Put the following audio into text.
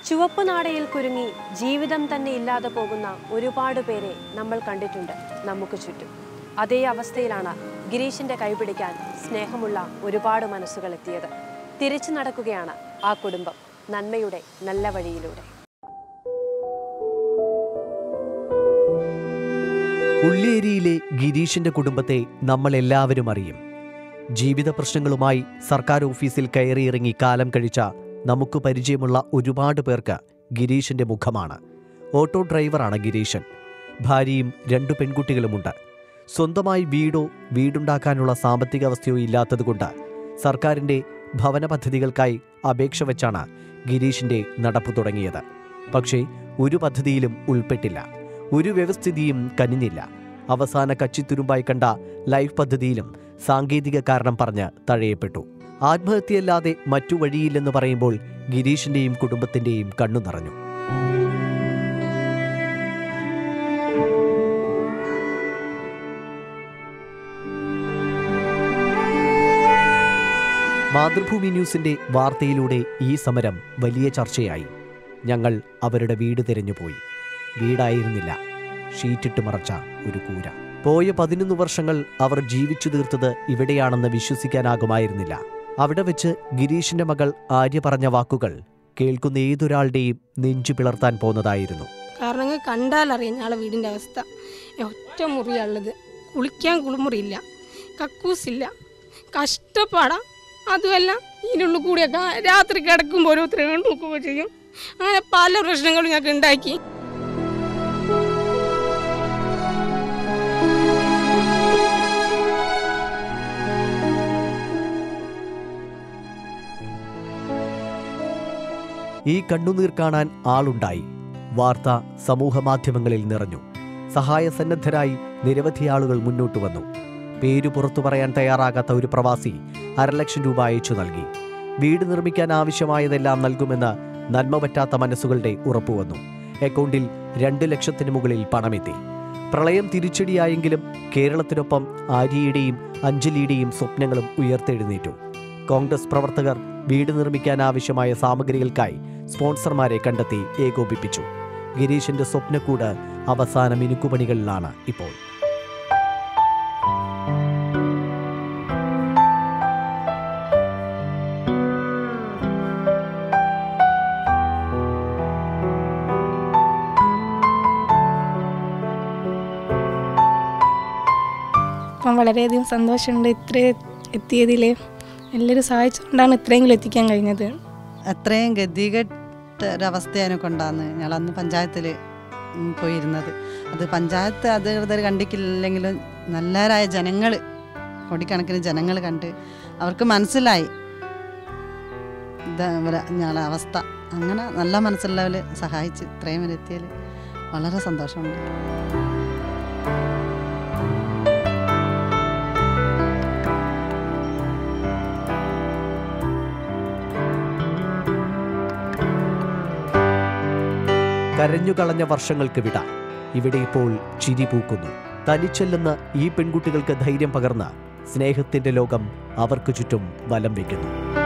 ചുവപ്പ് നാടയിൽ കുരുങ്ങി ജീവിതം തന്നെ ഇല്ലാതെ പോകുന്ന ഒരുപാട് പേരെ നമ്മൾ കണ്ടിട്ടുണ്ട് നമുക്ക് ചുറ്റും അതേ അവസ്ഥയിലാണ് ഗിരീഷിന്റെ കൈപിടിക്കാൻ സ്നേഹമുള്ള ഒരുപാട് മനസ്സുകൾ എത്തിയത് തിരിച്ചു നടക്കുകയാണ് ആ കുടുംബം നന്മയുടെ നല്ല വഴിയിലൂടെ ഉള്ളേരിയിലെ ഗിരീഷിന്റെ കുടുംബത്തെ നമ്മൾ എല്ലാവരും അറിയും ജീവിത പ്രശ്നങ്ങളുമായി സർക്കാർ ഓഫീസിൽ കയറിയിറങ്ങി കാലം കഴിച്ച നമുക്ക് പരിചയമുള്ള ഒരുപാട് പേർക്ക് ഗിരീഷിന്റെ മുഖമാണ് ഓട്ടോ ഡ്രൈവറാണ് ഗിരീശൻ ഭാര്യയും രണ്ടു പെൺകുട്ടികളുമുണ്ട് സ്വന്തമായി വീടോ വീടുണ്ടാക്കാനുള്ള സാമ്പത്തിക അവസ്ഥയോ ഇല്ലാത്തതുകൊണ്ട് സർക്കാരിന്റെ ഭവന പദ്ധതികൾക്കായി അപേക്ഷ വെച്ചാണ് ഗിരീഷിന്റെ നടപ്പ് തുടങ്ങിയത് പക്ഷേ ഒരു പദ്ധതിയിലും ഉൾപ്പെട്ടില്ല ഒരു വ്യവസ്ഥിതിയും കനിഞ്ഞില്ല അവസാന കച്ചിത്തുരുമ്പായി കണ്ട ലൈഫ് പദ്ധതിയിലും സാങ്കേതിക കാരണം പറഞ്ഞ് തഴയപ്പെട്ടു ആത്മഹത്യയല്ലാതെ മറ്റു വഴിയില്ലെന്ന് പറയുമ്പോൾ ഗിരീഷിന്റെയും കുടുംബത്തിന്റെയും കണ്ണു നിറഞ്ഞു മാതൃഭൂമി ന്യൂസിന്റെ വാർത്തയിലൂടെ ഈ സമരം വലിയ ചർച്ചയായി ഞങ്ങൾ അവരുടെ വീട് തിരഞ്ഞുപോയി വീടായിരുന്നില്ല ഷീറ്റിട്ട് മറച്ച ഒരു കൂര പോയ പതിനൊന്ന് വർഷങ്ങൾ അവർ ജീവിച്ചു തീർത്തത് ഇവിടെയാണെന്ന് വിശ്വസിക്കാനാകുമായിരുന്നില്ല അവിടെ വെച്ച് ഗിരീഷിന്റെ മകൾ ആര്യ പറഞ്ഞ വാക്കുകൾ കേൾക്കുന്ന ഏതൊരാളുടെയും നെഞ്ചു പിളർത്താൻ പോന്നതായിരുന്നു കാരണം ഇങ്ങ് കണ്ടാലറിയാം ഞങ്ങളെ വീടിൻ്റെ അവസ്ഥ ഒറ്റ മുറിയുള്ളത് കുളിക്കാൻ കുളിമുറിയില്ല കക്കൂസില്ല കഷ്ടപ്പാടാ അതുമല്ല ഇതിനുള്ളിൽ കൂടിയൊക്കെ രാത്രി കിടക്കുമ്പോൾ ഓരോരുത്തരെ നോക്കുകയോ ചെയ്യും അങ്ങനെ പല പ്രശ്നങ്ങളും ഞങ്ങൾക്ക് ഉണ്ടാക്കി ഈ കണ്ണുനീർ കാണാൻ ആളുണ്ടായി വാർത്ത സമൂഹമാധ്യമങ്ങളിൽ നിറഞ്ഞു സഹായസന്നദ്ധരായി നിരവധി ആളുകൾ മുന്നോട്ട് വന്നു പേര് പുറത്തു പറയാൻ തയ്യാറാകാത്ത ഒരു പ്രവാസി അരലക്ഷം രൂപ അയച്ചു നൽകി വീട് നിർമ്മിക്കാൻ ആവശ്യമായതെല്ലാം നൽകുമെന്ന് നന്മ പറ്റാത്ത മനസ്സുകളുടെ ഉറപ്പുവന്നു അക്കൗണ്ടിൽ രണ്ട് ലക്ഷത്തിന് മുകളിൽ പണമെത്തി പ്രളയം തിരിച്ചടിയായെങ്കിലും കേരളത്തിനൊപ്പം ആര്യയുടെയും അഞ്ജലിയുടെയും സ്വപ്നങ്ങളും ഉയർത്തെഴുന്നേറ്റു കോൺഗ്രസ് പ്രവർത്തകർ വീട് നിർമ്മിക്കാൻ ആവശ്യമായ സാമഗ്രികൾക്കായി സ്പോൺസർമാരെ കണ്ടെത്തി ഏകോപിപ്പിച്ചു ഗിരീഷിന്റെ സ്വപ്നക്കൂട് അവസാന മിനുക്കുപണികളിലാണ് ഇപ്പോൾ അപ്പം വളരെയധികം സന്തോഷമുണ്ട് ഇത്ര എത്തിയതിൽ എല്ലാവരും സഹായിച്ചുകൊണ്ടാണ് ഇത്രയെങ്കിലും എത്തിക്കാൻ കഴിഞ്ഞത് അത്രയും ഗതികെട്ട ഒരവസ്ഥയാണ് കൊണ്ടാന്ന് ഞങ്ങൾ അന്ന് പഞ്ചായത്തിൽ പോയിരുന്നത് അത് പഞ്ചായത്ത് അധികൃതർ കണ്ടിട്ടില്ലെങ്കിലും നല്ലവരായ ജനങ്ങൾ കോടിക്കണക്കിന് ജനങ്ങൾ കണ്ട് അവർക്ക് മനസ്സിലായി ഇതാ ഇവരെ ഞങ്ങളെ അവസ്ഥ അങ്ങനെ നല്ല മനസ്സുള്ളവർ സഹായിച്ച് ഇത്രയും വരെ എത്തിയതിൽ വളരെ സന്തോഷമുണ്ട് കരഞ്ഞുകളഞ്ഞ വർഷങ്ങൾക്ക് വിട ഇവിടെ ഇപ്പോൾ ചിരി പൂക്കുന്നു തനിച്ചല്ലെന്ന് ഈ പെൺകുട്ടികൾക്ക് ധൈര്യം പകർന്ന് സ്നേഹത്തിന്റെ ലോകം അവർക്ക് ചുറ്റും വലം വയ്ക്കുന്നു